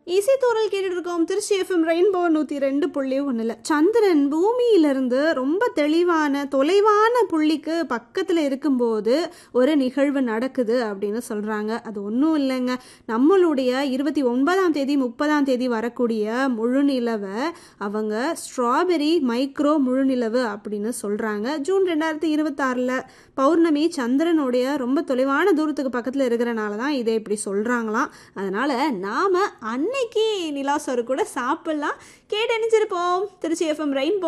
இசைத்தூரல் கேட்டுட்டு இருக்கோம் Trichy FM rainbow நூற்றி ரெண்டு புள்ளி ஒன்றில் சந்திரன் பூமியிலிருந்து ரொம்ப தெளிவான தொலைவான புள்ளிக்கு பக்கத்தில் இருக்கும்போது ஒரு நிகழ்வு நடக்குது அப்படின்னு சொல்கிறாங்க அது ஒன்றும் இல்லைங்க நம்மளுடைய இருபத்தி ஒன்பதாம் தேதி முப்பதாம் தேதி வரக்கூடிய முழுநிலவை அவங்க ஸ்ட்ராபெரி மைக்ரோ முழுநிலவு அப்படின்னு சொல்கிறாங்க ஜூன் ரெண்டாயிரத்தி இருபத்தாறில் பௌர்ணமி சந்திரனுடைய ரொம்ப தொலைவான தூரத்துக்கு பக்கத்தில் இருக்கிறனால தான் இதை இப்படி சொல்கிறாங்களாம் அதனால் நாம் அன்னைக்கு நிலாசோறு கூட சாப்பிட்லாம் கேட்டு அணிஞ்சிருப்போம் திருச்சி எஃப்எம் ரெயின்போ